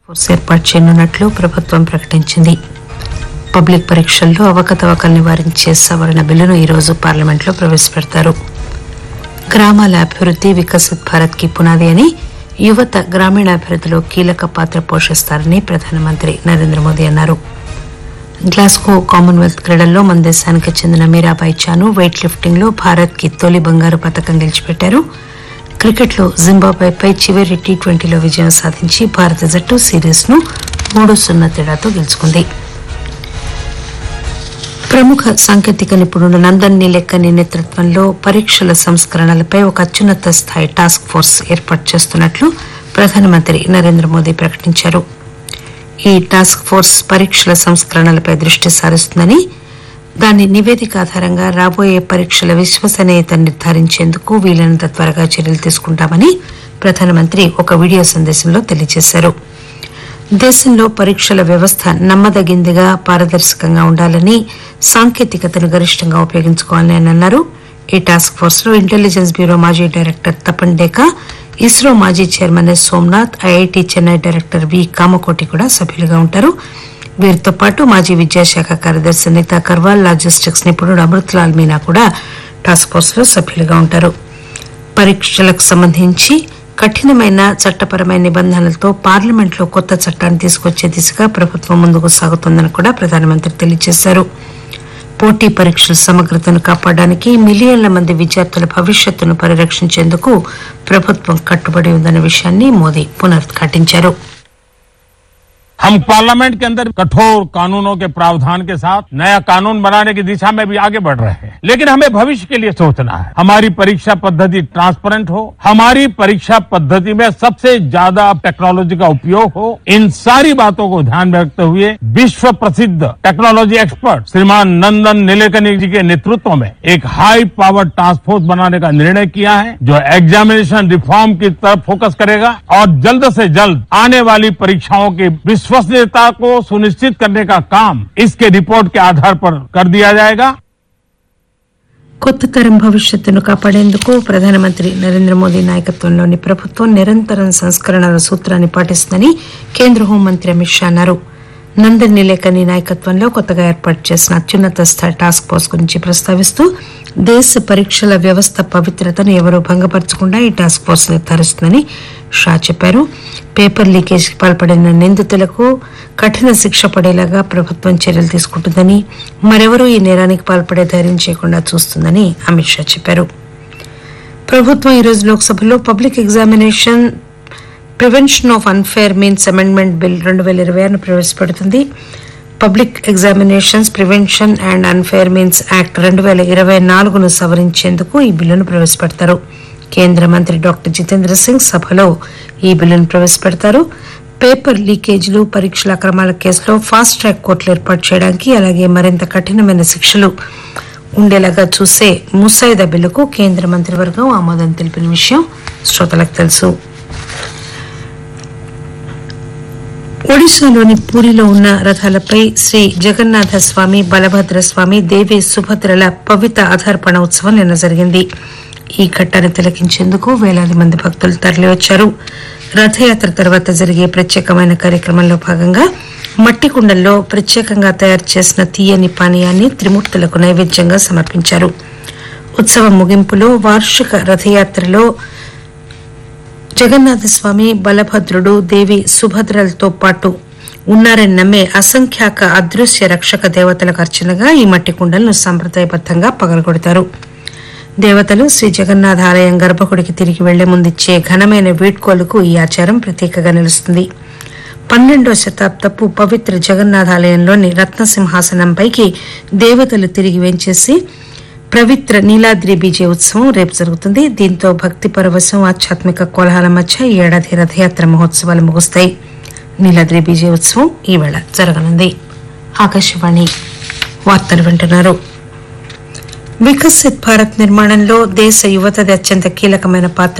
force ఏర్పాటు చేయనున్నట్లు ప్రభుత్వం ప్రకటించింది పబ్లిక్ పరీక్షల్లో అవకతవకలు నివారించే సవరణ బిల్లును ఈరోజు పార్లమెంట్లో ప్రవేశపెడతారు గ్రామాల అభివృద్ధి వికసిత్ భారత్ కి పునాది అని యువత గ్రామీణాభివృద్ధిలో కీలక పాత్ర పోషిస్తారని ప్రధానమంత్రి నరేంద్ర మోదీ అన్నారు గ్లాస్గో కామన్వెల్త్ క్రీడల్లో మన దేశానికి చెందిన మీరాబాయి చాను వెయిట్ లిఫ్టింగ్ లో భారత్ కి తొలి బంగారు పథకం గెలిచిపెట్టారు క్రికెట్లో జింబాబ్వేపై చివరి టీ ట్వంటీలో విజయం సాధించి భారత జట్టు సిరీస్ ను మూడు సున్నా తేడాతో గెలుచుకుంది ప్రముఖ సాంకేతిక నిపుణుడు నందన్ నీలెక్కని నేతృత్వంలో పరీక్షల సంస్కరణలపై ఒక అత్యున్నత స్థాయి టాస్క్ ఫోర్స్ ఏర్పాటు చేస్తున్నట్లు ప్రధానమంత్రి నరేంద్ర మోదీ ప్రకటించారు ఈ టాస్క్ ఫోర్స్ పరీక్షల సంస్కరణలపై దృష్టి సారిస్తుందని దాని నివేదిక ఆధారంగా రాబోయే పరీక్షల విశ్వసనీయతను నిర్ధారించేందుకు వీలైనంత త్వరగా చర్యలు తీసుకుంటామని ప్రధానమంత్రి ఒక వీడియో సందేశంలో తెలియజేశారు దేశంలో పరీక్షల వ్యవస్థ నమ్మదగిందిగా పారదర్శకంగా ఉండాలని సాంకేతికతను గరిష్టంగా ఉపయోగించుకోవాలని ఆయన అన్నారు ఈ టాస్క్ ఫోర్స్ లో ఇంటెలిజెన్స్ బ్యూరో మాజీ డైరెక్టర్ తపన్ డేకా ఇస్రో మాజీ chairman S Somanath IIT Chennai director V Kamakoti కూడా సభ్యులుగా ఉంటారు వీరితో పాటు మాజీ విద్యాశాఖ కార్యదర్శి అనితా కర్వాల్ లాజిస్టిక్స్ నిపుణుడు అమృత్లాల్ మీనా కూడా టాస్క్ ఫోర్స్ లో సభ్యులుగా ఉంటారు పరీక్షలకు సంబంధించి కఠినమైన చట్టపరమైన నిబంధనలతో పార్లమెంట్లో కొత్త చట్టాన్ని తీసుకొచ్చే దిశగా ప్రభుత్వం ముందుకు సాగుతోందని కూడా ప్రధానమంత్రి తెలియజేశారు పోటీ పరీక్షల సమగ్రతను కాపాడడానికి మిలియన్ల మంది విద్యార్థుల భవిష్యత్తును పరిరక్షించేందుకు ప్రభుత్వం కట్టుబడి ఉందన్న విషయాన్ని మోదీ పునరుద్ఘాటించారు हम पार्लियामेंट के अंदर कठोर कानूनों के प्रावधान के साथ नया कानून बनाने की दिशा में भी आगे बढ़ रहे हैं लेकिन हमें भविष्य के लिए सोचना है हमारी परीक्षा पद्धति ट्रांसपेरेंट हो हमारी परीक्षा पद्धति में सबसे ज्यादा टेक्नोलॉजी का उपयोग हो इन सारी बातों को ध्यान में रखते हुए विश्व प्रसिद्ध टेक्नोलॉजी एक्सपर्ट श्रीमान नंदन नीलेकनी जी के नेतृत्व में एक हाई पावर टास्क फोर्स बनाने का निर्णय किया है जो एग्जामिनेशन रिफॉर्म की तरफ फोकस करेगा और जल्द से जल्द आने वाली परीक्षाओं की विश्वसनीयता को सुनिश्चित करने का काम इसके रिपोर्ट के आधार पर कर दिया जाएगा కొత్త తరం భవిష్యత్తును కాపాడేందుకు ప్రధానమంత్రి నరేంద్ర మోదీ నాయకత్వంలోని ప్రభుత్వం నిరంతరం సంస్కరణల సూత్రాన్ని పాటిస్తుందని కేంద్ర హోంమంత్రి అమిత్ షా అన్నారు నందన్ నిలేకని నాయకత్వంలో కొత్తగా ఏర్పాటు చేసిన అత్యున్నత స్థాయి టాస్క్ ఫోర్స్ గురించి ప్రస్తావిస్తూ దేశ పరీక్షల వ్యవస్థ పవిత్రతను ఎవరూ భంగపరచకుండా ఈ టాస్క్ ఫోర్స్ నిర్ధారిస్తుందని షా చెప్పారు పేపర్ లీకేజీకి పాల్పడిన నిందితులకు కఠిన శిక్ష పడేలాగా ప్రభుత్వం చర్యలు తీసుకుంటుందని మరెవరూ ఈ నేరానికి పాల్పడే ధైర్యం చేయకుండా చూస్తుందని అమిత్ షా చెప్పారు ప్రభుత్వం ఈరోజు లోక్సభలో public examination prevention of unfair means amendment bill రెండు వేల ఇరవై ఆరును ప్రవేశపెడుతుంది public examinations prevention and unfair means act రెండు వేల ఇరవై నాలుగును సవరించేందుకు ఈ బిల్లును ప్రవేశపెడతారు కేంద్ర మంత్రి డాక్టర్ జితేంద్ర సింగ్ సభలో ఈ బిల్లును ప్రవేశపెడతారు పేపర్ లీకేజీలు పరీక్షల అక్రమాల కేసులో ఫాస్ట్ ట్రాక్ కోర్టులు ఏర్పాటు చేయడానికి అలాగే మరింత కఠినమైన శిక్షలు ఉండేలాగా చూసే ముసాయిదా బిల్లుకు కేంద్ర మంత్రివర్గం ఆమోదం తెలిపిన విషయం శ్రోతలకు తెలుసు ఒడిశాలోని పూరిలో ఉన్న రథాలపై శ్రీ జగన్నాథ స్వామి బలభద్ర స్వామి దేవి సుభద్రల పవిత్ర ఆధార్పణ ఉత్సవం నిన్న జరిగింది ఈ ఘట్టాన్ని తిలకించేందుకు వేలాది మంది భక్తులు తరలివచ్చారు రథయాత్ర తర్వాత జరిగే ప్రత్యేకమైన కార్యక్రమంలో భాగంగా మట్టి కుండల్లో ప్రత్యేకంగా తయారు చేసిన తీయని పానీయాన్ని త్రిమూర్తులకు నైవేద్యంగా సమర్పించారు ఉత్సవం ముగింపులో వార్షిక రథయాత్రలో జగన్నాథ స్వామి బలభద్రుడు దేవి సుభద్రలతో పాటు ఉన్నారని నమ్మే అసంఖ్యాక అదృశ్య రక్షక దేవతలకు అర్చనగా ఈ మట్టి కుండలను సంప్రదాయబద్దంగా పగలగొడతారు దేవతలు శ్రీ జగన్నాథ ఆలయం గర్భగుడికి తిరిగి వెళ్లే ముందిచ్చే ఘనమైన వీడ్కోలుకు ఈ ఆచారం ప్రతీకగా నిలుస్తుంది పన్నెండో శతాబ్దపు పవిత్ర జగన్నాథ ఆలయంలోని రత్నసింహాసనంపైకి దేవతలు తిరిగి వెంచేసి పవిత్ర నీలాద్రి బీజే ఉత్సవం రేపు జరుగుతుంది దీంతో భక్తి పరవశం ఆధ్యాత్మిక కోలాహల మధ్య ఈ ఏడాది రథయాత్ర మహోత్సవాలు ముగుస్తాయి నీలాద్రి బీజే ఉత్సవం ఈ వేళ జరగనుంది ఆకాశవాణి వార్తలు వింటున్నారు వికసిత్ భారత్ నిర్మాణంలో దేశ యువతది అత్యంత కీలకమైన పాత్ర